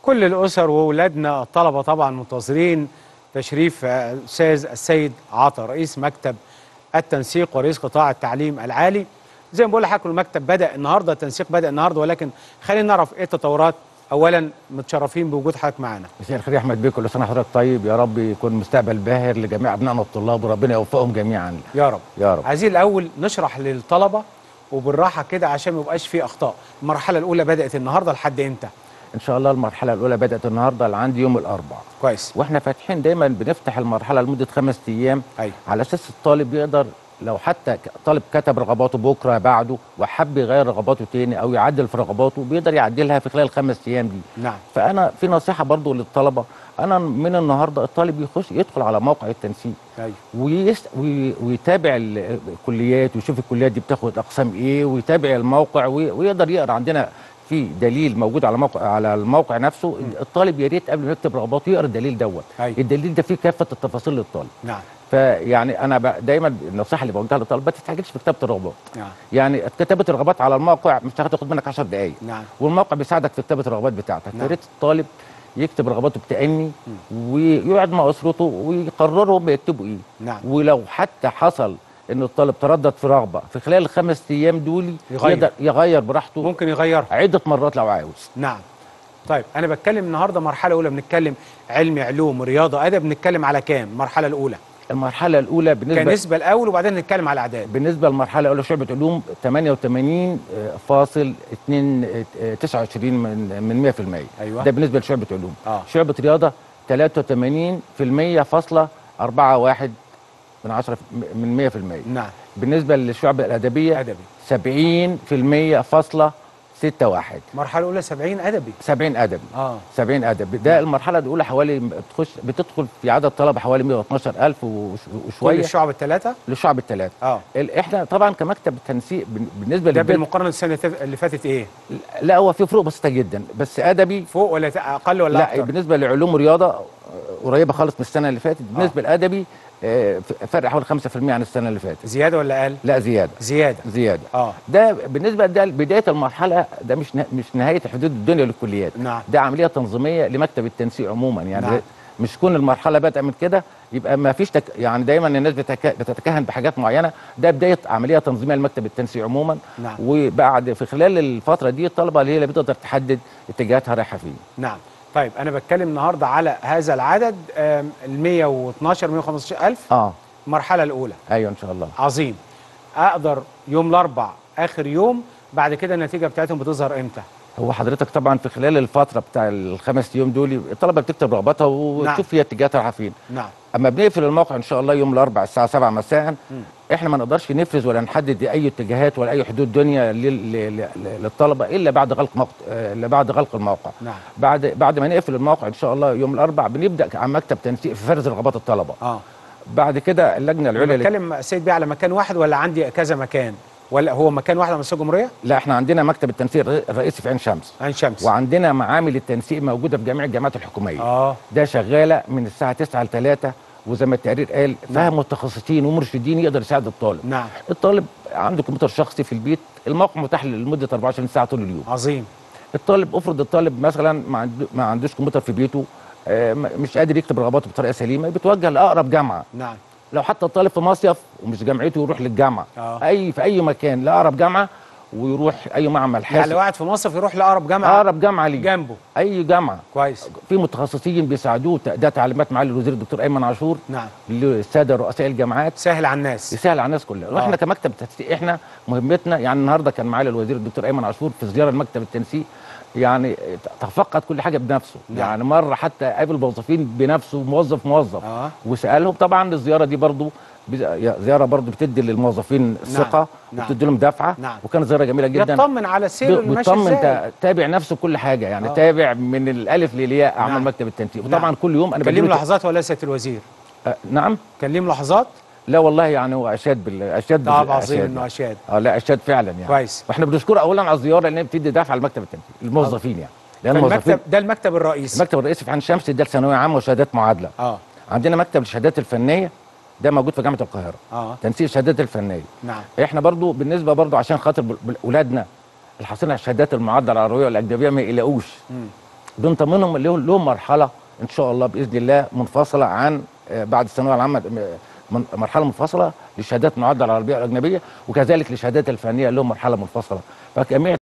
كل الاسر واولادنا الطلبه طبعا منتظرين تشريف آه، الاستاذ السيد عطا رئيس مكتب التنسيق ورئيس قطاع التعليم العالي زي ما بقول لحضرتك المكتب بدا النهارده التنسيق بدا النهارده ولكن خلينا نعرف ايه التطورات اولا متشرفين بوجود حضرتك معانا مساء الخير يا احمد بيه كل سنه وحضرتك طيب يا رب يكون مستقبل باهر لجميع ابنائنا الطلاب وربنا يوفقهم جميعا يا رب يا رب عايزين الاول نشرح للطلبه وبالراحه كده عشان ما يبقاش فيه اخطاء المرحله الاولى بدات النهارده لحد امتى ان شاء الله المرحله الاولى بدات النهارده اللي عندي يوم الاربعاء كويس واحنا فاتحين دايما بنفتح المرحله لمده خمس ايام ايوه على اساس الطالب يقدر لو حتى ك- طالب كتب رغباته بكره بعده وحب يغير رغباته تاني او يعدل في رغباته بيقدر يعدلها في خلال الخمس ايام دي نعم فانا في نصيحه برضو للطلبه انا من النهارده الطالب يخش يدخل على موقع التنسيق ايوه ويس... وي... ويتابع ال- الكليات ويشوف الكليات دي بتاخد اقسام ايه ويتابع الموقع وي... ويقدر يقرا عندنا في دليل موجود على موقع على الموقع نفسه الطالب يا ريت قبل ما يكتب رغباته يقرا الدليل دوت أيوة. الدليل ده فيه كافه التفاصيل للطالب نعم فيعني انا ب... دايما النصيحه اللي بقولها للطالب ما تستعجلش في كتابه الرغبات نعم يعني كتابه الرغبات على الموقع مش هتاخد منك 10 دقائق نعم والموقع بيساعدك في كتابه الرغبات بتاعتك نعم. يا ريت الطالب يكتب رغباته بتأني ويقعد مع اسرته ويقرروا هم يكتبوا ايه نعم ولو حتى حصل ان الطالب تردد في رغبه في خلال الخمس ايام دول يغير. يقدر يغير براحته ممكن يغيرها عده مرات لو عاوز نعم طيب انا بتكلم النهارده مرحله اولى بنتكلم علمي علوم رياضه ادب بنتكلم على كام المرحله الاولى المرحله الاولى بالنسبه كنسبه الاول وبعدين نتكلم على الاعداد بالنسبه للمرحله الاولى شعبه علوم 88 فاصل 2 29 من من 100% أيوة. ده بالنسبه لشعبه علوم آه. شعبه رياضه 83% فاصله 41 من 10 من 100% نعم بالنسبه للشعب الادبيه ادبي 70% فاصله 61 المرحله الاولى 70 ادبي 70 ادبي اه 70 ادب ده المرحله الاولى حوالي بتخش بتدخل في عدد طلبه حوالي 112000 وش- كل وشويه الشعب الثلاثه للشعب الثلاثه اه ال- احنا طبعا كمكتب تنسيق بن- بالنسبه ده للبيت بالمقارنه السنه اللي فاتت- اللي فاتت ايه لا هو في فروق بسيطه جدا بس ادبي فوق ولا ت- اقل ولا لا اكتر بالنسبه لعلوم ورياضه آه، قريبه خالص من السنه اللي فاتت بالنسبه للادبي آه، ف- فرق حوالي 5% عن السنه اللي فاتت زياده ولا اقل لا زياده زياده زياده اه ده بالنسبه ده بدايه المرحله ده مش نه- مش نهايه حدود الدنيا للكليات نعم ده عمليه تنظيميه لمكتب التنسيق عموما يعني نعم. نعم. مش كون المرحله بادئه من كده يبقى ما فيش تك... يعني دايما الناس بتك... بتتكهن بحاجات معينه ده بدايه عمليه تنظيميه لمكتب التنسيق عموما نعم وبعد في خلال الفتره دي الطلبه اللي هي اللي بتقدر تحدد اتجاهاتها رايحه فين نعم طيب انا بتكلم النهارده على هذا العدد آم، ال 112 115 الف اه المرحله الاولى ايوه ان شاء الله عظيم اقدر يوم الاربع اخر يوم بعد كده النتيجه بتاعتهم بتظهر امتى هو حضرتك طبعا في خلال الفتره بتاع الخمس يوم دول الطلبه بتكتب رغبتها وتشوف هي اتجاهاتها رايحه فين نعم اما بنقفل الموقع ان شاء الله يوم الاربعاء الساعه 7 مساء احنا ما نقدرش نفرز ولا نحدد اي اتجاهات ولا اي حدود دنيا لل- لل- لل- للطلبه الا بعد غلق موقع الا بعد غلق الموقع نعم بعد بعد ما نقفل الموقع ان شاء الله يوم الاربعاء بنبدا على مكتب تنسيق في فرز رغبات الطلبه اه بعد كده اللجنه انا العليا لل- بتكلم سيد بيه على مكان واحد ولا عندي كذا مكان ولا هو مكان واحد على مستوى الجمهوريه لا احنا عندنا مكتب التنسيق الر- الرئيسي في عين شمس عين شمس وعندنا معامل التنسيق موجوده في جميع الجامعات الحكوميه اه ده شغاله من الساعه 9 ل 3 وزي ما التقرير قال فيها نعم. متخصصين ومرشدين يقدر يساعد الطالب نعم الطالب عنده كمبيوتر شخصي في البيت الموقع متاح لمده 24 ساعه طول اليوم عظيم الطالب افرض الطالب مثلا ما, عنده ما عندوش كمبيوتر في بيته آه، م- مش قادر يكتب رغباته بطريقه سليمه بيتوجه لاقرب جامعه نعم لو حتى الطالب في مصيف ومش جامعته يروح للجامعه آه. اي في اي مكان لاقرب جامعه ويروح اي معمل يعني حاسب لو قاعد في مصر يروح لاقرب جامعه اقرب جامعه ليه جنبه اي جامعه كويس في متخصصين بيساعدوه ده تعليمات معالي الوزير الدكتور ايمن عاشور نعم للساده رؤساء الجامعات سهل على الناس يسهل على الناس كلها واحنا كمكتب تنسيق احنا مهمتنا يعني النهارده كان معالي الوزير الدكتور ايمن عاشور في زياره لمكتب التنسيق يعني تفقد كل حاجه بنفسه نعم. يعني مره حتى قابل موظفين بنفسه موظف موظف اه وسالهم طبعا الزياره دي برضو بز- زياره برضو بتدي للموظفين ثقه نعم. وبتدي لهم دفعه نعم. وكانت زياره جميله جدا يطمن على السير اللي ماشي بيطمن ازاي تا- تابع نفسه كل حاجه يعني آه. تابع من الالف للياء اعمال نعم. مكتب التنسيق نعم. وطبعا كل يوم انا كان ليه بديله- ملاحظات ولا سياده الوزير آه نعم كان ليه ملاحظات لا والله يعني هو اشاد بال اشاد طب بالأشاد عظيم يعني. انه اشاد اه لا اشاد فعلا يعني كويس واحنا بنشكره اولا على الزياره لان هي بتدي دفعه لمكتب التنسيق الموظفين يعني لان الموظفين المكتب ده المكتب الرئيسي المكتب الرئيسي في عين شمس ده ثانويه عامه وشهادات معادله اه عندنا مكتب الشهادات الفنيه ده موجود في جامعه القاهره اه تنسيق الشهادات الفنيه نعم احنا برضو بالنسبه برضو عشان خاطر بل- بل- اولادنا اللي حاصلين على الشهادات المعادله العربيه والاجنبيه ما يقلقوش مم. بنطمنهم لهم لهم مرحله ان شاء الله باذن الله منفصله عن آه، بعد الثانويه العامه م- من- مرحله منفصله لشهادات معدل العربيه والاجنبيه وكذلك للشهادات الفنيه لهم مرحله منفصله فجميع